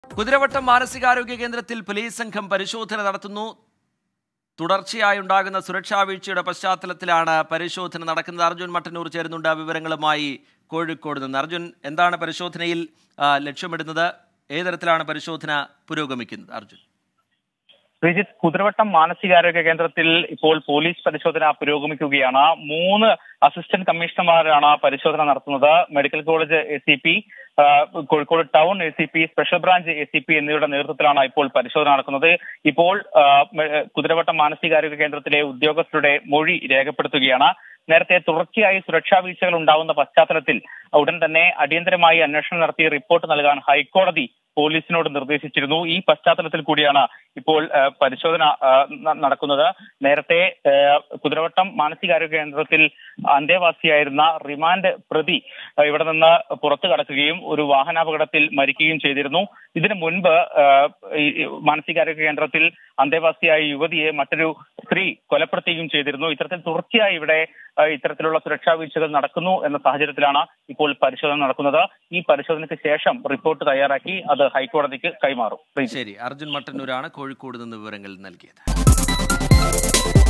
കുതിരവട്ടം മാനസികാരോഗ്യ കേന്ദ്രത്തിൽ പോലീസ് സംഘം പരിശോധന നടത്തുന്നു തുടർച്ചയായി ഉണ്ടാകുന്ന സുരക്ഷാ വീഴ്ചയുടെ പശ്ചാത്തലത്തിലാണ് പരിശോധന നടക്കുന്നത് അർജുൻ മട്ടന്നൂർ ചേരുന്നുണ്ട് വിവരങ്ങളുമായി കോഴിക്കോട് നിന്ന് അർജുൻ എന്താണ് പരിശോധനയിൽ ആ, ലക്ഷ്യമിടുന്നത് ഏതരത്തിലാണ് പരിശോധന പുരോഗമിക്കുന്നത് അർജുൻ ശ്രീജിത്ത് കുതിരവട്ടം മാനസികാരോഗ്യ കേന്ദ്രത്തിൽ ഇപ്പോൾ പോലീസ് പരിശോധന പുരോഗമിക്കുകയാണ് മൂന്ന് അസിസ്റ്റന്റ് കമ്മീഷണർമാരാണ് പരിശോധന നടത്തുന്നത് medical college A C P Kozhikode town A C P special branch A C P എന്നിവരുടെ നേതൃത്വത്തിലാണ് ഇപ്പോൾ പരിശോധന നടക്കുന്നത് ഇപ്പോൾ ആ, മെ- കുതിരവട്ടം മാനസികാരോഗ്യ കേന്ദ്രത്തിലെ ഉദ്യോഗസ്ഥരുടെ മൊഴി രേഖപ്പെടുത്തുകയാണ് നേരത്തെ തുടർച്ചയായി സുരക്ഷാ വീഴ്ചകൾ ഉണ്ടാവുന്ന പശ്ചാത്തലത്തിൽ ഉടൻ തന്നെ അടിയന്തരമായി അന്വേഷണം നടത്തി റിപ്പോർട്ട് നൽകാൻ ഹൈക്കോടതി പോലീസിനോട് നിർദ്ദേശിച്ചിരുന്നു ഈ പശ്ചാത്തലത്തിൽ കൂടിയാണ് ഇപ്പോൾ ആ, പരിശോധന ആ, ന- നടക്കുന്നത് നേരത്തെ ആ, കുതിരവട്ടം മാനസികാരോഗ്യ കേന്ദ്രത്തിൽ അന്തേവാസിയായിരുന്ന റിമാൻഡ് പ്രതി ആ, ഇവിടെ നിന്ന് പുറത്തു കടക്കുകയും ഒരു വാഹനാപകടത്തിൽ മരിക്കുകയും ചെയ്തിരുന്നു ഇതിനു മുൻപ് ആ, ഈ ഈ മാനസികാരോഗ്യ കേന്ദ്രത്തിൽ അന്തേവാസിയായ യുവതിയെ മറ്റൊരു സ്ത്രീ കൊലപ്പെടുത്തുകയും ചെയ്തിരുന്നു ഇത്തരത്തിൽ തുടർച്ചയായി ഇവിടെ ആ, ഇത്തരത്തിലുള്ള സുരക്ഷാ വീഴ്ചകൾ നടക്കുന്നു എന്ന സാഹചര്യത്തിലാണ് ഇപ്പോൾ പരിശോധന നടക്കുന്നത് ഈ പരിശോധനയ്ക്ക് ശേഷം റിപ്പോർട്ട് തയ്യാറാക്കി അത് ഹൈക്കോടതിക്ക് കൈമാറും പ്രീതി. ശരി അർജുൻ മട്ടന്നൂരാണ് കോഴിക്കോട് നിന്ന് വിവരങ്ങൾ നൽകിയത്